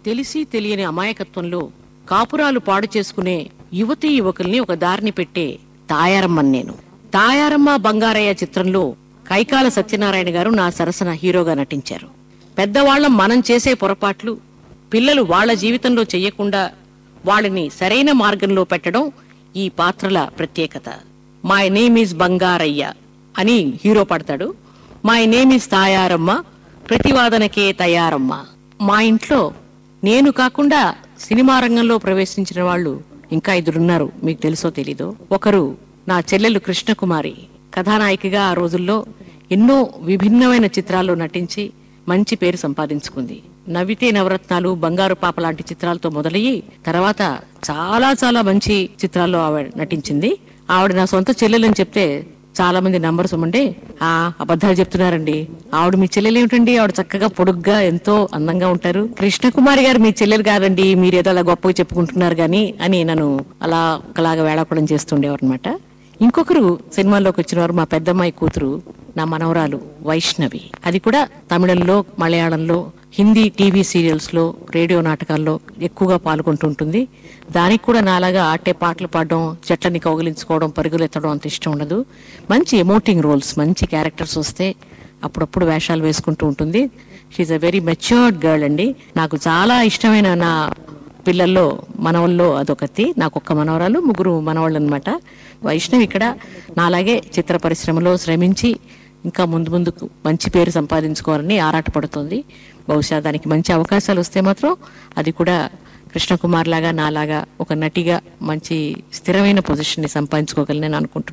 తెలిసి తెలియని అమాయకత్వంలో కాపురాలు పాడు చేసుకునే యువతీ యువకుల్ని ఒక దారిని పెట్టే తాయారమ్మని నేను తాయారమ్మ బంగారయ్య చిత్రంలో కైకాల సత్యనారాయణ గారు నా సరసన హీరోగా నటించారు పెద్దవాళ్ళం మనం చేసే పొరపాట్లు పిల్లలు వాళ్ళ జీవితంలో చెయ్యకుండా వాళ్ళని సరైన మార్గంలో పెట్టడం ఈ పాత్రల ప్రత్యేకత మై నేమ్ ఈజ్ బంగారయ్య అని హీరో పడతాడు మై నేమ్ ఈజ్ తాయారమ్మ ప్రతివాదనకే తయారమ్మ మా ఇంట్లో నేను కాకుండా సినిమా రంగంలో ప్రవేశించిన వాళ్ళు ఇంకా ఇద్దరున్నారు మీకు తెలుసో తెలీదో ఒకరు నా చెల్లెలు కృష్ణకుమారి కథానాయికగా ఆ రోజుల్లో ఎన్నో విభిన్నమైన చిత్రాల్లో నటించి మంచి పేరు సంపాదించుకుంది నవ్వితే నవరత్నాలు బంగారు పాప లాంటి చిత్రాలతో మొదలయ్యి తర్వాత చాలా చాలా మంచి చిత్రాల్లో ఆవిడ నటించింది ఆవిడ నా సొంత చెల్లెలని చెప్తే చాలా మంది నంబర్స్ ఉండే ఆ అబద్ధాలు చెప్తున్నారండి ఆవిడ మీ చెల్లెలు ఏమిటండి ఆవిడ చక్కగా పొడుగ్గా ఎంతో అందంగా ఉంటారు కృష్ణకుమారి గారు మీ చెల్లెలు కాదండి మీరు ఏదో అలా గొప్పగా చెప్పుకుంటున్నారు గాని అని నన్ను అలా ఒకలాగా వేళాకోళం చేస్తుండేవారు అనమాట ఇంకొకరు సినిమాల్లోకి వచ్చిన వారు మా పెద్దమ్మాయి కూతురు నా మనవరాలు వైష్ణవి అది కూడా తమిళంలో మలయాళంలో హిందీ టీవీ సీరియల్స్ లో రేడియో నాటకాల్లో ఎక్కువగా పాల్గొంటూ ఉంటుంది దానికి కూడా నాలాగా ఆటే పాటలు పాడడం చెట్లని కౌగిలించుకోవడం పరుగులు ఎత్తడం అంత ఇష్టం ఉండదు మంచి ఎమోటింగ్ రోల్స్ మంచి క్యారెక్టర్స్ వస్తే అప్పుడప్పుడు వేషాలు వేసుకుంటూ ఉంటుంది she a very matured girl అండి నాకు చాలా ఇష్టమైన నా పిల్లల్లో మనవల్లో అదొకటి నాకు ఒక్క మనవరాలు ముగ్గురు మనవాళ్ళు అనమాట వైష్ణవి ఇక్కడ నాలాగే చిత్ర పరిశ్రమలో శ్రమించి ఇంకా ముందు ముందుకు మంచి పేరు సంపాదించుకోవాలని ఆరాటపడుతోంది బహుశా దానికి మంచి అవకాశాలు వస్తే మాత్రం అది కూడా కృష్ణకుమార్ లాగా నాలాగా ఒక నటిగా మంచి స్థిరమైన పొజిషన్ ని సంపాదించుకోగలని అనుకుంటున్నాను